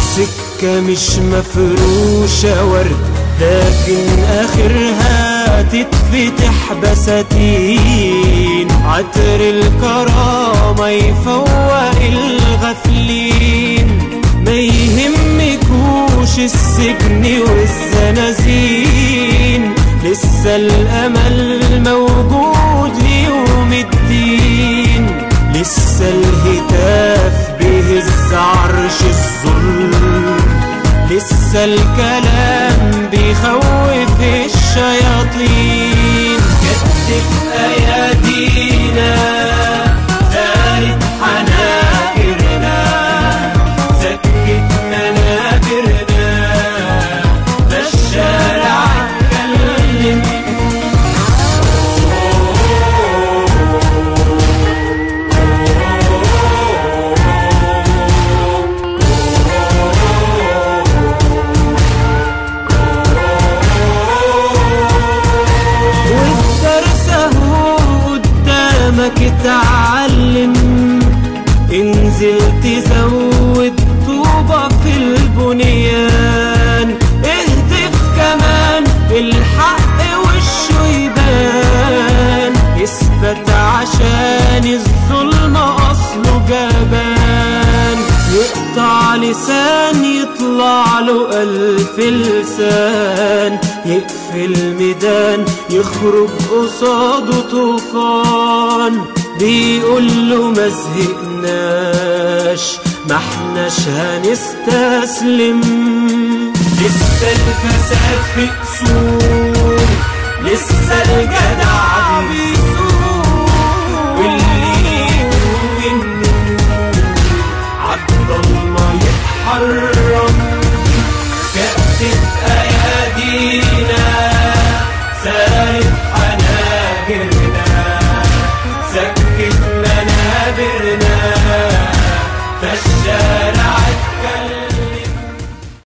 السكة مش مفروشة ورد لكن آخرها تتفتح بساتين عطر الكرامة يفوق الغافلين ما يهمكوش السجن والزنازين لسه الأمل موجود ليوم الدين لسه الهتاف بيهز عرش الظلم لسه الكلام بيخوف الشياطين كتف ايادينا زارت حناجرنا سكت منابرنا فالشارع اتكلم والدرس اهو قدامك اتعلم انزل تزود طوبة في البنيان اهتف كمان الحق وشه يبان اثبت عشان الظلم اصله جبان يقطع لسان يطلع له ألف لسان يقفل ميدان يخرج قصاده طوفان بيقول له ما زهقناش ما احناش هنستسلم لسه الفساد في قصور لسه الجدع بيسوق واللي يقوم النور عالضلمة يتحرك